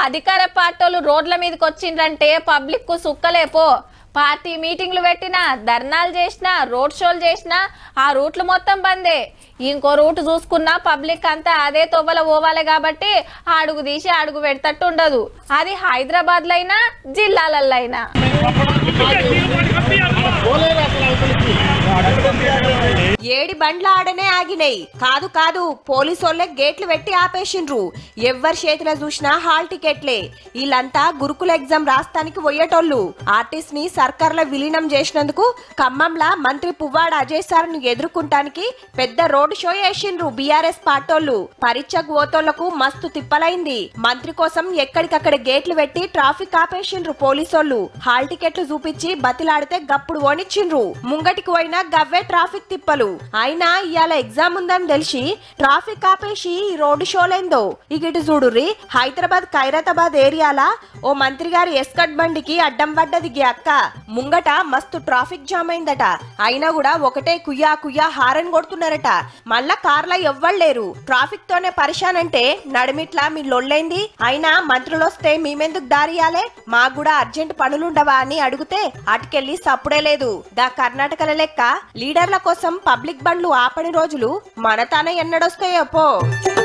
అధికార పార్టీలు రోడ్ల మీదకి వచ్చిండ్రంటే పబ్లిక్ కు సుక్కలేపో పార్టీ మీటింగ్లు పెట్టినా ధర్నాలు చేసినా రోడ్ షోలు చేసినా ఆ రూట్లు మొత్తం బందే ఇంకో రూట్ చూసుకున్నా పబ్లిక్ అంతా అదే తొవ్వల పోవాలి కాబట్టి ఆ అడుగు తీసి అడుగు పెడతట్టు ఉండదు అది హైదరాబాద్ లైనా జిల్లాలల్లో అయినా ఏడి బండ్ల ఆడనే ఆగినాయి కాదు కాదు పోలీసోళ్ళే గేట్లు పెట్టి ఆపేసిండ్రు ఎవ్వరి చేతిలో చూసినా హాల్ టికెట్లే వీళ్ళంతా గురుకుల ఎగ్జామ్ రాస్తానికి పోయేటోళ్ళు ఆర్టిస్ట్ ని సర్కార్లో విలీనం చేసినందుకు ఖమ్మంలా మంత్రి పువ్వాడ అజయ్ సార్ను ఎదుర్కొంటానికి పెద్ద రోడ్ షో వేసిండ్రు బీఆర్ఎస్ పార్టోళ్ళు పరీక్షకు ఓతోళ్లకు మస్తు తిప్పలైంది మంత్రి కోసం ఎక్కడికక్కడ గేట్లు పెట్టి ట్రాఫిక్ ఆపేసిండ్రు పోలీసోళ్ళు హాల్ టికెట్లు చూపించి బతిలాడితే గప్పుడు ఓనిచ్చిండ్రు ముంగటికి పోయినా గవ్వే ట్రాఫిక్ తిప్పలు అయినా ఇవాళ ఎగ్జామ్ ఉందని తెలిసి ట్రాఫిక్ ఆపేసి ఈ రోడ్డు షోలేందో ఇక ఇటు చూడుర్రి హైదరాబాద్ ఖైరతాబాద్ ఏరియాల ఓ మంత్రి గారి ఎస్కట్ బండికి అడ్డం పడ్డది గి అక్క ముంగట మస్తు ట్రాఫిక్ జామ్ అయిందట అయినా కూడా ఒకటే కుయ్యా కుయ్యా హారన్ కొడుతున్నారట మళ్ళా కార్ల ఎవ్వలేరు ట్రాఫిక్ తోనే పరిశాన్ అంటే నడిమిట్లా మీ లొల్లైంది అయినా మంత్రులు వస్తే మేమెందుకు దారియాలే మాకు కూడా అర్జెంట్ పనులుండవా అని అడిగితే అటుకెళ్ళి సప్పుడే లేదు దా కర్ణాటకల లెక్క లీడర్ల కోసం పబ్లిక్ బండ్లు ఆపని రోజులు మన తానే ఎన్నడొస్తాయో పో